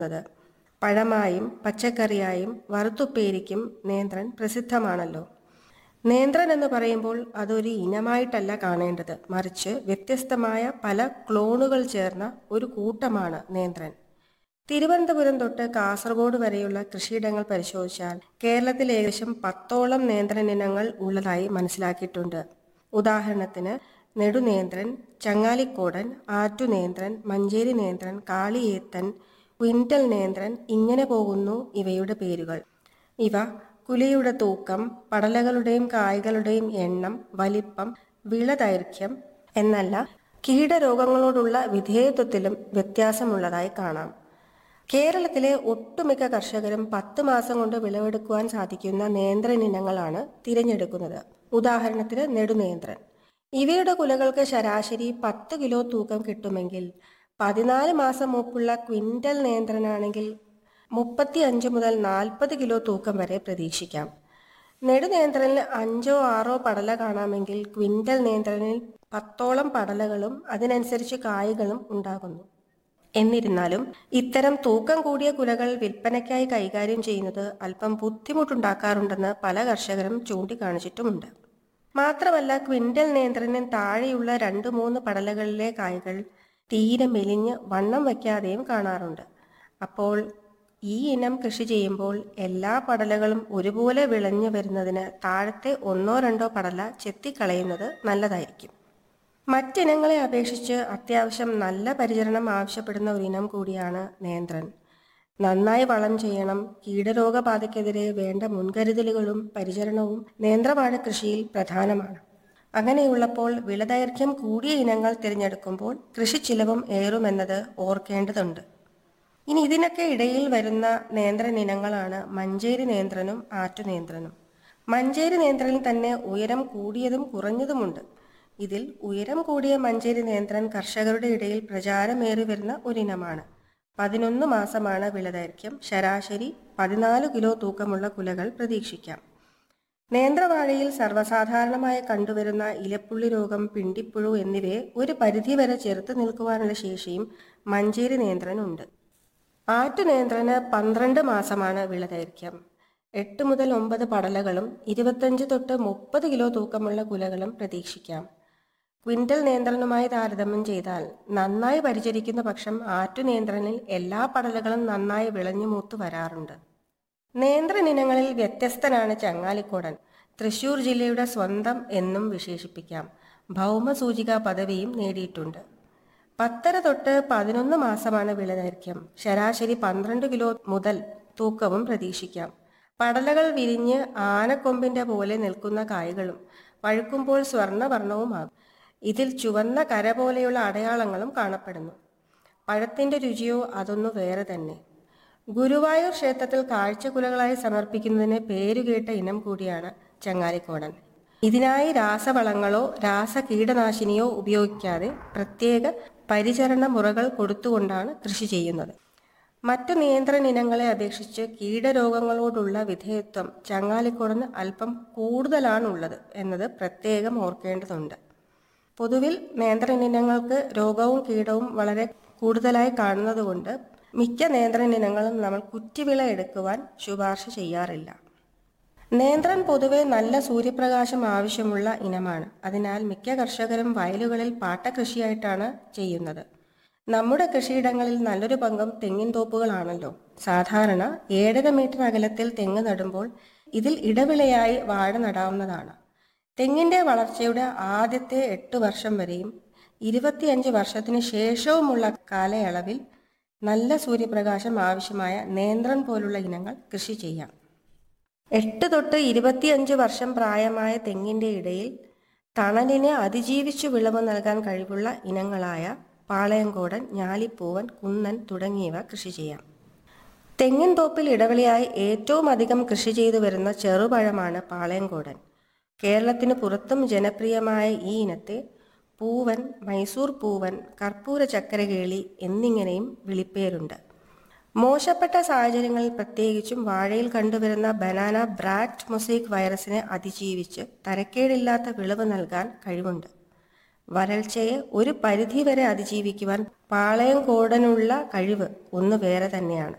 ത് പഴമായും പച്ചക്കറിയായും വറുത്തുപ്പേരിക്കും നേന്ത്രൻ പ്രസിദ്ധമാണല്ലോ നേന്ത്രൻ എന്ന് പറയുമ്പോൾ അതൊരു ഇനമായിട്ടല്ല കാണേണ്ടത് മറിച്ച് വ്യത്യസ്തമായ പല ക്ലോണുകൾ ചേർന്ന ഒരു കൂട്ടമാണ് നേന്ത്രൻ തിരുവനന്തപുരം തൊട്ട് കാസർഗോഡ് വരെയുള്ള കൃഷിയിടങ്ങൾ പരിശോധിച്ചാൽ കേരളത്തിൽ ഏകദേശം പത്തോളം നേന്ത്രൻ ഇനങ്ങൾ ഉള്ളതായി മനസ്സിലാക്കിയിട്ടുണ്ട് ഉദാഹരണത്തിന് നെടുനേന്ത്രൻ ചങ്ങാലിക്കോടൻ ആറ്റുനേന്ത്രൻ മഞ്ചേരി നേന്ത്രൻ കാളിയേത്തൻ ക്വിന്റൽ നേന്ത്രൻ ഇങ്ങനെ പോകുന്നു ഇവയുടെ പേരുകൾ ഇവ കുലിയുടെ തൂക്കം പടലകളുടെയും കായ്കളുടെയും എണ്ണം വലിപ്പം വിളദൈർഘ്യം എന്നല്ല കീടരോഗങ്ങളോടുള്ള വിധേയത്വത്തിലും വ്യത്യാസമുള്ളതായി കാണാം കേരളത്തിലെ ഒട്ടുമിക്ക കർഷകരും പത്ത് മാസം കൊണ്ട് വിളവെടുക്കുവാൻ സാധിക്കുന്ന നേന്ത്രൻ ഇനങ്ങളാണ് തിരഞ്ഞെടുക്കുന്നത് ഉദാഹരണത്തിന് നെടുനേന്ത്രൻ ഇവയുടെ കുലകൾക്ക് ശരാശരി പത്ത് കിലോ തൂക്കം കിട്ടുമെങ്കിൽ പതിനാല് മാസം മൂപ്പുള്ള ക്വിന്റൽ നേന്ത്രനാണെങ്കിൽ മുപ്പത്തി അഞ്ച് മുതൽ നാൽപ്പത് കിലോ തൂക്കം വരെ പ്രതീക്ഷിക്കാം നെടുനേന്ത്രനിൽ അഞ്ചോ ആറോ പടല കാണാമെങ്കിൽ ക്വിന്റൽ നേന്ത്രനിൽ പത്തോളം പടലകളും അതിനനുസരിച്ച് കായ്കളും ഉണ്ടാകുന്നു എന്നിരുന്നാലും ഇത്തരം തൂക്കം കൂടിയ കുലകൾ വിൽപ്പനയ്ക്കായി കൈകാര്യം ചെയ്യുന്നത് അല്പം ബുദ്ധിമുട്ടുണ്ടാക്കാറുണ്ടെന്ന് പല കർഷകരും ചൂണ്ടിക്കാണിച്ചിട്ടുമുണ്ട് മാത്രമല്ല ക്വിന്റൽ നിയന്ത്രണം താഴെയുള്ള രണ്ട് മൂന്ന് പടലകളിലെ കായ്കൾ തീരെ മെലിഞ്ഞ് വണ്ണം വയ്ക്കാതെയും കാണാറുണ്ട് അപ്പോൾ ഈ ഇനം കൃഷി ചെയ്യുമ്പോൾ എല്ലാ പടലകളും ഒരുപോലെ വിളഞ്ഞു വരുന്നതിന് താഴത്തെ ഒന്നോ രണ്ടോ പടല ചെത്തിക്കളയുന്നത് നല്ലതായിരിക്കും മറ്റിനങ്ങളെ അപേക്ഷിച്ച് അത്യാവശ്യം നല്ല പരിചരണം ആവശ്യപ്പെടുന്ന ഒരു ഇനം കൂടിയാണ് നേന്ത്രൻ നന്നായി വളം ചെയ്യണം കീടരോഗബാധയ്ക്കെതിരെ വേണ്ട മുൻകരുതലുകളും പരിചരണവും നേന്ത്രവാഴ കൃഷിയിൽ പ്രധാനമാണ് അങ്ങനെയുള്ളപ്പോൾ വിളദൈർഘ്യം കൂടിയ ഇനങ്ങൾ തിരഞ്ഞെടുക്കുമ്പോൾ കൃഷി ചിലവും ഏറുമെന്നത് ഓർക്കേണ്ടതുണ്ട് ഇനി ഇതിനൊക്കെ ഇടയിൽ വരുന്ന നേന്ത്രൻ ഇനങ്ങളാണ് മഞ്ചേരി നേന്ത്രനും ആറ്റുനേന്ത്രനും മഞ്ചേരി നേന്ത്രനിൽ തന്നെ ഉയരം കൂടിയതും കുറഞ്ഞതുമുണ്ട് ഇതിൽ ഉയരം കൂടിയ മഞ്ചേരി നേന്ത്രൻ കർഷകരുടെ ഇടയിൽ പ്രചാരമേറി വരുന്ന ഒരിനമാണ് പതിനൊന്ന് മാസമാണ് വിളദൈർഘ്യം ശരാശരി പതിനാല് കിലോ തൂക്കമുള്ള കുലകൾ പ്രതീക്ഷിക്കാം നേന്ത്രവാഴയിൽ സർവ്വസാധാരണമായി കണ്ടുവരുന്ന ഇലപ്പുള്ളി രോഗം പിണ്ടിപ്പുഴു എന്നിവയെ ഒരു പരിധിവരെ ചെറുത്തു നിൽക്കുവാനുള്ള ശേഷിയും മഞ്ചേരി നേന്ത്രനുണ്ട് ആറ്റുനേന്ത്രന് പന്ത്രണ്ട് മാസമാണ് വിളദൈർഘ്യം എട്ട് മുതൽ ഒമ്പത് പടലകളും ഇരുപത്തഞ്ച് തൊട്ട് മുപ്പത് കിലോ തൂക്കമുള്ള കുലകളും പ്രതീക്ഷിക്കാം ക്വിന്റൽ നിയന്ത്രണവുമായി താരതമ്യം ചെയ്താൽ നന്നായി പരിചരിക്കുന്ന പക്ഷം ആറ്റുനിയന്ത്രണിൽ എല്ലാ പടലകളും നന്നായി വിളഞ്ഞു മൂത്ത് വരാറുണ്ട് നേന്ത്രൻ ഇനങ്ങളിൽ വ്യത്യസ്തനാണ് ചങ്ങാലിക്കോടൻ തൃശൂർ ജില്ലയുടെ സ്വന്തം എന്നും വിശേഷിപ്പിക്കാം ഭൗമസൂചിക പദവിയും നേടിയിട്ടുണ്ട് പത്തര തൊട്ട് പതിനൊന്ന് മാസമാണ് വിളദൈർഘ്യം ശരാശരി പന്ത്രണ്ട് കിലോ മുതൽ തൂക്കവും പ്രതീക്ഷിക്കാം പടലകൾ വിരിഞ്ഞ് ആനക്കൊമ്പിന്റെ പോലെ നിൽക്കുന്ന കായ്കളും പഴുക്കുമ്പോൾ സ്വർണ്ണവർണ്ണവുമാകും ഇതിൽ ചുവന്ന കര പോലെയുള്ള അടയാളങ്ങളും കാണപ്പെടുന്നു പഴത്തിന്റെ രുചിയോ അതൊന്നു വേറെ തന്നെ ഗുരുവായൂർ ക്ഷേത്രത്തിൽ കാഴ്ചക്കുലകളായി സമർപ്പിക്കുന്നതിന് പേരുകേട്ട ഇനം കൂടിയാണ് ചങ്ങാലിക്കോടൻ ഇതിനായി രാസവളങ്ങളോ രാസകീടനാശിനിയോ ഉപയോഗിക്കാതെ പ്രത്യേക പരിചരണ മുറകൾ കൊടുത്തുകൊണ്ടാണ് കൃഷി ചെയ്യുന്നത് മറ്റു നിയന്ത്രണ ഇനങ്ങളെ അപേക്ഷിച്ച് കീടരോഗങ്ങളോടുള്ള വിധേയത്വം ചങ്ങാലിക്കുടന് അല്പം കൂടുതലാണുള്ളത് എന്നത് പ്രത്യേകം ഓർക്കേണ്ടതുണ്ട് പൊതുവിൽ നിയന്ത്രണ ഇനങ്ങൾക്ക് രോഗവും കീടവും വളരെ കൂടുതലായി കാണുന്നതുകൊണ്ട് മിക്ക നിയന്ത്രണ ഇനങ്ങളും നമ്മൾ കുറ്റിവിള എടുക്കുവാൻ ശുപാർശ ചെയ്യാറില്ല നേന്ത്രൻ പൊതുവെ നല്ല സൂര്യപ്രകാശം ആവശ്യമുള്ള ഇനമാണ് അതിനാൽ മിക്ക കർഷകരും വയലുകളിൽ പാട്ടകൃഷിയായിട്ടാണ് ചെയ്യുന്നത് നമ്മുടെ കൃഷിയിടങ്ങളിൽ നല്ലൊരു പങ്കും തെങ്ങിൻ തോപ്പുകളാണല്ലോ സാധാരണ ഏഴര മീറ്റർ അകലത്തിൽ തെങ്ങ് നടുമ്പോൾ ഇതിൽ ഇടവിളയായി വാഴ നടാവുന്നതാണ് തെങ്ങിന്റെ വളർച്ചയുടെ ആദ്യത്തെ എട്ട് വർഷം വരെയും ഇരുപത്തിയഞ്ച് വർഷത്തിന് ശേഷവുമുള്ള കാലയളവിൽ നല്ല സൂര്യപ്രകാശം ആവശ്യമായ നേന്ത്രൻ പോലുള്ള ഇനങ്ങൾ കൃഷി ചെയ്യാം എട്ട് തൊട്ട് ഇരുപത്തിയഞ്ച് വർഷം പ്രായമായ തെങ്ങിന്റെ ഇടയിൽ തണലിനെ അതിജീവിച്ചു വിളവ് നൽകാൻ കഴിവുള്ള ഇനങ്ങളായ പാളയങ്കോടൻ ഞാലിപ്പൂവൻ കുന്നൻ തുടങ്ങിയവ കൃഷി ചെയ്യാം തെങ്ങിൻ തോപ്പിൽ ഇടവിളയായി ഏറ്റവും അധികം കൃഷി ചെയ്തു വരുന്ന ചെറുപഴമാണ് പാളയങ്കോടൻ കേരളത്തിന് പുറത്തും ജനപ്രിയമായ ഈ ഇനത്തെ പൂവൻ മൈസൂർ പൂവൻ കർപ്പൂര ചക്കരകേളി എന്നിങ്ങനെയും വിളിപ്പേരുണ്ട് മോശപ്പെട്ട സാഹചര്യങ്ങളിൽ പ്രത്യേകിച്ചും വാഴയിൽ കണ്ടുവരുന്ന ബനാന ബ്രാറ്റ് മൊസൈക്ക് വൈറസിനെ അതിജീവിച്ച് തരക്കേടില്ലാത്ത വിളവ് നൽകാൻ കഴിവുണ്ട് വരൾച്ചയെ ഒരു പരിധിവരെ അതിജീവിക്കുവാൻ പാളയംകോടനുള്ള കഴിവ് ഒന്ന് വേറെ തന്നെയാണ്